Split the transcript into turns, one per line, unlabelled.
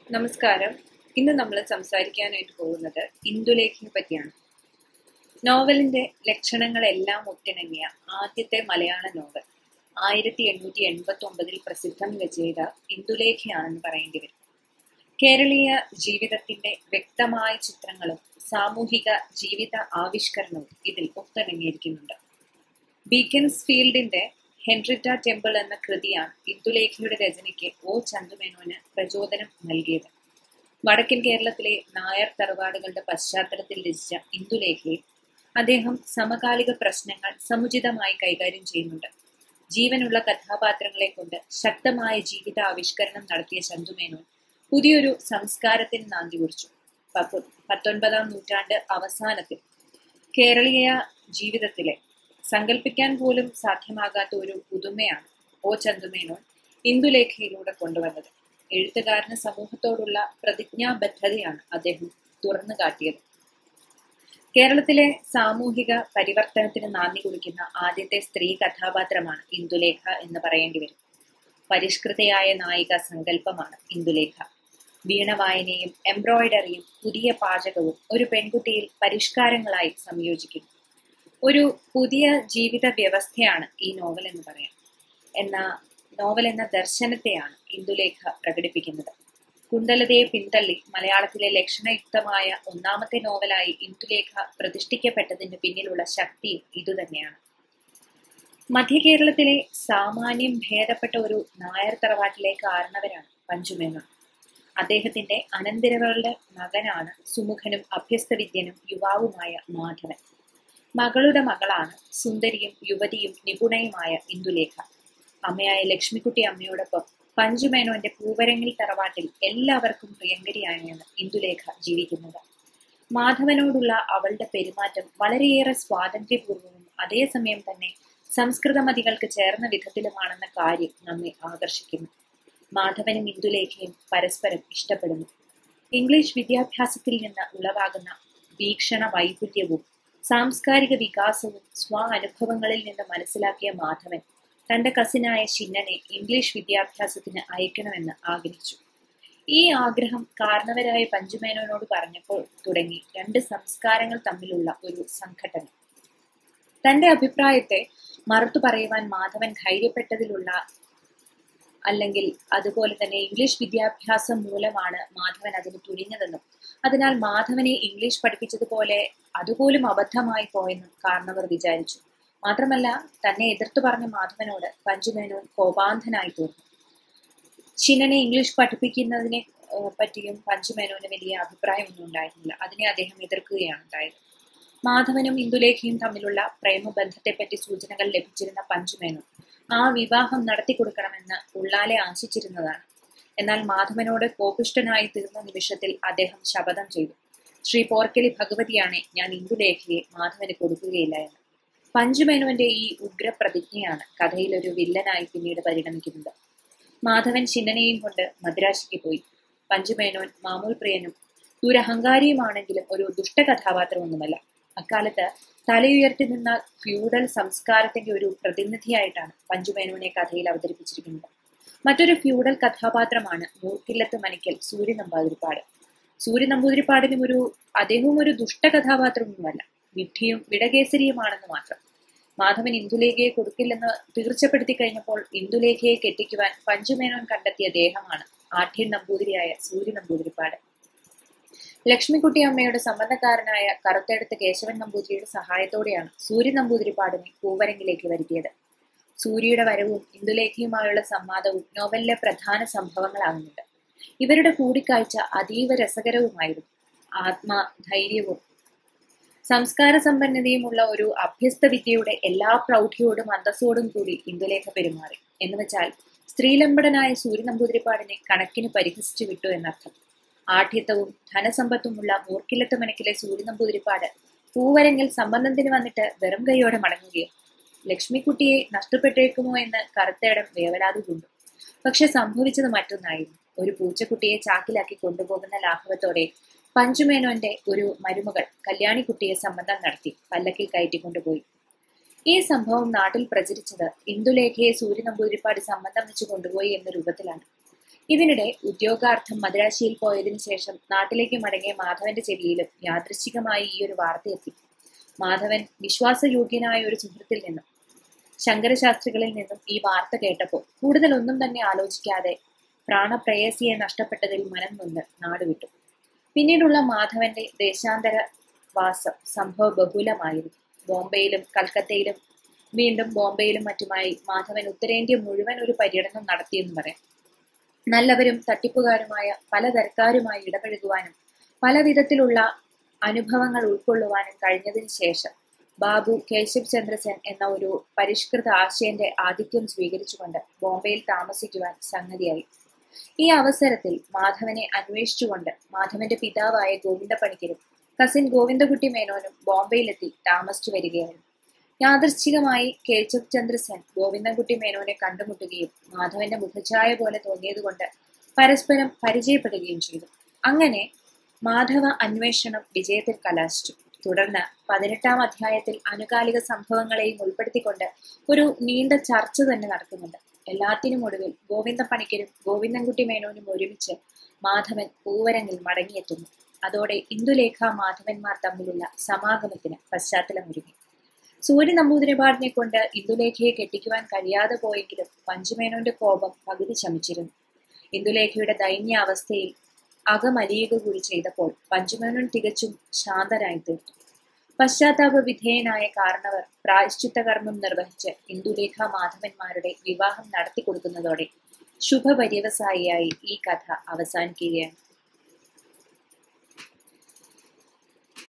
നമസ്കാരം ഇന്ന് നമ്മൾ സംസാരിക്കാനായിട്ട് പോകുന്നത് ഇന്ദുലേഖയെ പറ്റിയാണ് നോവലിന്റെ ലക്ഷണങ്ങളെല്ലാം ഒത്തിണങ്ങിയ ആദ്യത്തെ മലയാള നോവൽ ആയിരത്തി എണ്ണൂറ്റി എൺപത്തി ഒമ്പതിൽ പ്രസിദ്ധം ചെയ്ത ഇന്ദുലേഖയാണെന്ന് പറയേണ്ടി വരും കേരളീയ ജീവിതത്തിന്റെ വ്യക്തമായ ചിത്രങ്ങളും സാമൂഹിക ജീവിത ആവിഷ്കരണവും ഇതിൽ ഒത്തിണങ്ങിയിരിക്കുന്നുണ്ട് ബീക്കൻസ് ഫീൽഡിന്റെ ഹെൻറിറ്റ ടെമ്പിൾ എന്ന കൃതിയാണ് ഇന്ദുലേഖയുടെ രചനയ്ക്ക് ഒ ചന്തുമേനോന് പ്രചോദനം നൽകിയത് വടക്കൻ കേരളത്തിലെ നായർ തറവാടുകളുടെ പശ്ചാത്തലത്തിൽ രചിച്ച ഇന്ദുലേഖയിൽ അദ്ദേഹം സമകാലിക പ്രശ്നങ്ങൾ സമുചിതമായി കൈകാര്യം ചെയ്യുന്നുണ്ട് ജീവനുള്ള കഥാപാത്രങ്ങളെ കൊണ്ട് ശക്തമായ ജീവിത ആവിഷ്കരണം നടത്തിയ ചന്തുമേനോൻ പുതിയൊരു സംസ്കാരത്തിന് നാന്തി കുറിച്ചു പത്തൊൻപതാം നൂറ്റാണ്ട് അവസാനത്തിൽ കേരളീയ ജീവിതത്തിലെ സങ്കല്പിക്കാൻ പോലും സാധ്യമാകാത്ത ഒരു പുതുമയാണ് ഒ ചന്തുമേനോൻ ഇന്ദുലേഖയിലൂടെ കൊണ്ടുവന്നത് എഴുത്തുകാരന് സമൂഹത്തോടുള്ള പ്രതിജ്ഞാബദ്ധതയാണ് അദ്ദേഹം തുറന്നു കാട്ടിയത് കേരളത്തിലെ സാമൂഹിക പരിവർത്തനത്തിന് നാന്ദി കുറിക്കുന്ന ആദ്യത്തെ സ്ത്രീ കഥാപാത്രമാണ് ഇന്ദുലേഖ എന്ന് പറയേണ്ടി വരും പരിഷ്കൃതയായ നായിക സങ്കല്പമാണ് ഇന്ദുലേഖ വീണവായനയും എംബ്രോയിഡറിയും പുതിയ പാചകവും ഒരു പെൺകുട്ടിയിൽ പരിഷ്കാരങ്ങളായി സംയോജിക്കുന്നു ഒരു പുതിയ ജീവിത വ്യവസ്ഥയാണ് ഈ നോവൽ എന്ന് പറയാം എന്ന നോവൽ എന്ന ദർശനത്തെയാണ് ഇന്ദുലേഖ പ്രകടിപ്പിക്കുന്നത് കുണ്ടലതയെ പിന്തള്ളി മലയാളത്തിലെ ലക്ഷണയുക്തമായ ഒന്നാമത്തെ നോവലായി ഇന്ദുലേഖ പ്രതിഷ്ഠിക്കപ്പെട്ടതിന് പിന്നിലുള്ള ശക്തിയും ഇതുതന്നെയാണ് മധ്യകേരളത്തിലെ സാമാന്യം ഭേദപ്പെട്ട ഒരു നായർ തറവാട്ടിലെ കാരണവരാണ് പഞ്ചുമേനോൻ അദ്ദേഹത്തിന്റെ അനന്തരവളുടെ മകനാണ് സുമുഖനും അഭ്യസ്തവിദ്യനും യുവാവുമായ മാധവൻ മകളുടെ മകളാണ് സുന്ദരിയും യുവതിയും നിപുണയുമായ ഇന്ദുലേഖ അമ്മയായ ലക്ഷ്മിക്കുട്ടി അമ്മയോടൊപ്പം പഞ്ചുമേനോന്റെ പൂവരങ്ങിൽ തറവാട്ടിൽ എല്ലാവർക്കും പ്രിയങ്കരിയാണ് ഇന്ദുലേഖ ജീവിക്കുന്നത് മാധവനോടുള്ള അവളുടെ പെരുമാറ്റം വളരെയേറെ സ്വാതന്ത്ര്യപൂർവ്വവും അതേസമയം തന്നെ സംസ്കൃതമതികൾക്ക് ചേർന്ന വിധത്തിലുമാണെന്ന കാര്യം നമ്മെ ആകർഷിക്കുന്നു മാധവനും ഇന്ദുലേഖയും പരസ്പരം ഇഷ്ടപ്പെടുന്നു ഇംഗ്ലീഷ് വിദ്യാഭ്യാസത്തിൽ നിന്ന് ഉളവാകുന്ന വീക്ഷണ വൈപുല്യവും സാംസ്കാരിക വികാസവും സ്വ അനുഭവങ്ങളിൽ നിന്ന് മനസ്സിലാക്കിയ മാധവൻ തന്റെ കസിനായ ചിന്നനെ ഇംഗ്ലീഷ് വിദ്യാഭ്യാസത്തിന് അയക്കണമെന്ന് ആഗ്രഹിച്ചു ഈ ആഗ്രഹം കാരണവരായ പഞ്ചുമേനോനോട് പറഞ്ഞപ്പോൾ തുടങ്ങി രണ്ട് സംസ്കാരങ്ങൾ തമ്മിലുള്ള ഒരു സംഘടന തന്റെ അഭിപ്രായത്തെ മറുത്തു പറയുവാൻ മാധവൻ ധൈര്യപ്പെട്ടതിലുള്ള അല്ലെങ്കിൽ അതുപോലെ തന്നെ ഇംഗ്ലീഷ് വിദ്യാഭ്യാസം മൂലമാണ് മാധവൻ അതിന് തുനിഞ്ഞതെന്നും അതിനാൽ മാധവനെ ഇംഗ്ലീഷ് പഠിപ്പിച്ചതുപോലെ അതുപോലും അബദ്ധമായി പോയെന്നും കാരണവർ വിചാരിച്ചു മാത്രമല്ല തന്നെ എതിർത്തു പറഞ്ഞ മാധവനോട് പഞ്ചുമേനോൻ കോപാന്ധനായി തീർന്നു ചിന്നനെ ഇംഗ്ലീഷ് പഠിപ്പിക്കുന്നതിനെ പറ്റിയും പഞ്ചുമേനോന് വലിയ അഭിപ്രായമൊന്നും ഉണ്ടായിരുന്നില്ല അതിനെ അദ്ദേഹം എതിർക്കുകയാണ് ഉണ്ടായത് മാധവനും ഇന്ദുലേഖയും തമ്മിലുള്ള പ്രേമബന്ധത്തെപ്പറ്റി സൂചനകൾ ലഭിച്ചിരുന്ന പഞ്ചുമേനോൻ ആ വിവാഹം നടത്തി കൊടുക്കണമെന്ന് ഉള്ളാലെ ആശിച്ചിരുന്നതാണ് എന്നാൽ മാധവനോട് കോപിഷ്ടനായി തീർന്ന നിമിഷത്തിൽ അദ്ദേഹം ശപഥം ചെയ്തു ശ്രീ പോർക്കലി ഭഗവതിയാണ് ഞാൻ ഇന്ദുലേഖയെ മാധവന് കൊടുക്കുകയില്ല എന്ന് പഞ്ചുമേനോന്റെ ഈ ഉഗ്രപ്രതിജ്ഞയാണ് കഥയിൽ ഒരു വില്ലനായി പിന്നീട് പരിണമിക്കുന്നത് മാധവൻ ചിന്നനെയും കൊണ്ട് മദ്രാശിക്ക് പോയി പഞ്ചുമേനോൻ മാമൂൽ പ്രിയനും ദുരഹങ്കാരിയുമാണെങ്കിലും ഒരു ദുഷ്ടകഥാപാത്രമൊന്നുമല്ല അക്കാലത്ത് തലയുയർത്തി നിന്ന ഫ്യൂഡൽ സംസ്കാരത്തിന്റെ ഒരു പ്രതിനിധിയായിട്ടാണ് പഞ്ചുമേനോനെ കഥയിൽ അവതരിപ്പിച്ചിരിക്കുന്നത് മറ്റൊരു ഫ്യൂഡൽ കഥാപാത്രമാണ് മൂർക്കില്ലത്ത് മനയ്ക്കൽ സൂര്യ നമ്പൂതിരിപ്പാട് സൂര്യ നമ്പൂതിരിപ്പാടിനും ഒരു അദ്ദേഹവും ഒരു ദുഷ്ട കഥാപാത്രമൊന്നുമല്ല വിഡ്ഢിയും വിടകേസരിയുമാണെന്ന് മാത്രം മാധവൻ ഇന്ദുലേഖയെ കൊടുക്കില്ലെന്ന് തീർച്ചപ്പെടുത്തി കഴിഞ്ഞപ്പോൾ ഇന്ദുലേഖയെ കെട്ടിക്കുവാൻ പഞ്ചുമേനോൻ കണ്ടെത്തിയ ദേഹമാണ് ആഠ്യൻ നമ്പൂതിരിയായ സൂര്യ നമ്പൂതിരിപ്പാട് ലക്ഷ്മിക്കുട്ടി അമ്മയുടെ സംബന്ധക്കാരനായ കറുത്തെടുത്ത് കേശവൻ നമ്പൂതിരിയുടെ സഹായത്തോടെയാണ് സൂര്യ നമ്പൂതിരിപ്പാടിനെ പൂവരങ്ങിലേക്ക് വരുത്തിയത് സൂര്യയുടെ വരവും ഇന്ദുലേഖയുമായുള്ള സംവാദവും നോവലിലെ പ്രധാന സംഭവങ്ങളാകുന്നുണ്ട് ഇവരുടെ കൂടിക്കാഴ്ച അതീവ രസകരവുമായിരുന്നു ആത്മാ ധൈര്യവും സംസ്കാര സമ്പന്നതയുമുള്ള ഒരു അഭ്യസ്ത വിദ്യയുടെ എല്ലാ പ്രൗഢിയോടും അന്തസ്സോടും കൂടി ഇന്ദുലേഖ പെരുമാറി എന്നുവെച്ചാൽ സ്ത്രീലമ്പടനായ സൂര്യ നമ്പൂതിരിപ്പാടിനെ കണക്കിന് പരിഹസിച്ചു വിട്ടു എന്നർത്ഥം ആഠ്യത്വവും ധനസമ്പത്തുമുള്ള മൂർക്കില്ലത്ത് മനക്കിലെ സൂര്യ നമ്പൂതിരിപ്പാട് പൂവരങ്ങിൽ സംബന്ധത്തിന് വന്നിട്ട് വെറും കൈയോടെ മടങ്ങുകയും ലക്ഷ്മിക്കുട്ടിയെ നഷ്ടപ്പെട്ടേക്കുമോ എന്ന് കറുത്തേടം വേവലാതി കൊണ്ടു പക്ഷെ സംഭവിച്ചത് മറ്റൊന്നായിരുന്നു ഒരു പൂച്ചക്കുട്ടിയെ ചാക്കിലാക്കി കൊണ്ടുപോകുന്ന ലാഘവത്തോടെ പഞ്ചുമേനോന്റെ ഒരു മരുമകൾ കല്യാണിക്കുട്ടിയെ സംബന്ധം നടത്തി പല്ലക്കിൽ കയറ്റിക്കൊണ്ടുപോയി ഈ സംഭവം നാട്ടിൽ പ്രചരിച്ചത് ഇന്ദുലേഖയെ സൂര്യ നമ്പൂതിരിപ്പാട് സംബന്ധം വെച്ച് കൊണ്ടുപോയി എന്ന രൂപത്തിലാണ് ഇതിനിടെ ഉദ്യോഗാർത്ഥം മദ്രാശിയിൽ പോയതിനു ശേഷം നാട്ടിലേക്ക് മടങ്ങിയ മാധവന്റെ ചെവിയിലും യാദൃശ്ചികമായി ഈ ഒരു വാർത്ത എത്തി മാധവൻ വിശ്വാസയോഗ്യനായ ഒരു സുഹൃത്തിൽ നിന്നും ശങ്കരശാസ്ത്രികളിൽ നിന്നും ഈ വാർത്ത കേട്ടപ്പോൾ കൂടുതൽ ഒന്നും തന്നെ ആലോചിക്കാതെ പ്രാണപ്രേയസിയെ നഷ്ടപ്പെട്ടതിൽ മനം നൊന്ന് നാടുവിട്ടു പിന്നീടുള്ള മാധവന്റെ ദേശാന്തര വാസം സംഭവ ബഹുലമായിരുന്നു ബോംബെയിലും കൽക്കത്തയിലും വീണ്ടും ബോംബെയിലും മറ്റുമായി മാധവൻ ഉത്തരേന്ത്യ മുഴുവൻ ഒരു പര്യടനം നടത്തിയെന്ന് പറയാം നല്ലവരും തട്ടിപ്പുകാരുമായ പലതരക്കാരുമായി ഇടപഴകുവാനും പല വിധത്തിലുള്ള അനുഭവങ്ങൾ ഉൾക്കൊള്ളുവാനും കഴിഞ്ഞതിന് ശേഷം ബാബു കേശവ് ചന്ദ്രസെൻ എന്ന ഒരു പരിഷ്കൃത ആശയന്റെ ആധിക്യം സ്വീകരിച്ചുകൊണ്ട് ബോംബെയിൽ താമസിക്കുവാൻ സംഗതിയായി ഈ അവസരത്തിൽ മാധവനെ അന്വേഷിച്ചുകൊണ്ട് മാധവന്റെ പിതാവായ ഗോവിന്ദപ്പണിക്കരും കസിൻ ഗോവിന്ദകുട്ടി മേനോനും ബോംബെയിലെത്തി താമസിച്ചു വരികയായിരുന്നു യാദൃശ്ചികമായി കേശവ് ചന്ദ്രസെൻ ഗോവിന്ദൻകുട്ടി മേനോനെ കണ്ടുമുട്ടുകയും മാധവന്റെ മുഖഛായ പോലെ തോന്നിയതുകൊണ്ട് പരസ്പരം പരിചയപ്പെടുകയും ചെയ്തു അങ്ങനെ മാധവ അന്വേഷണം വിജയത്തിൽ കലാശിച്ചു തുടർന്ന് പതിനെട്ടാം അധ്യായത്തിൽ അനുകാലിക സംഭവങ്ങളെയും ഉൾപ്പെടുത്തിക്കൊണ്ട് ഒരു നീണ്ട ചർച്ച തന്നെ നടക്കുന്നുണ്ട് എല്ലാത്തിനും ഒടുവിൽ ഗോവിന്ദ പണിക്കരും ഗോവിന്ദൻകുട്ടി മേനോനും ഒരുമിച്ച് മാധവൻ പൂവരങ്ങിൽ മടങ്ങിയെത്തുന്നു അതോടെ ഇന്ദുലേഖ മാധവന്മാർ തമ്മിലുള്ള സമാഗമത്തിന് പശ്ചാത്തലമൊരുങ്ങി സൂര്യ നമ്പൂതിരിപാടിനെ കൊണ്ട് ഇന്ദുലേഖയെ കെട്ടിക്കുവാൻ കഴിയാതെ പോയെങ്കിലും പഞ്ചുമേനോന്റെ കോപം പകുതി ശമിച്ചിരുന്നു ഇന്ദുലേഖയുടെ ദൈന്യ അവസ്ഥയിൽ അകമലിയുക കൂടി ചെയ്തപ്പോൾ പഞ്ചുമേനോൻ തികച്ചും ശാന്തരായി തീർത്തു പശ്ചാത്താപ വിധേയനായ കാരണവർ പ്രായശ്ചിത്ത കർമ്മം നിർവഹിച്ച് ഇന്ദുലേഖ മാധവന്മാരുടെ വിവാഹം നടത്തി കൊടുക്കുന്നതോടെ ശുഭപര്യവസായിയായി ഈ കഥ അവസാനിക്കുകയാണ്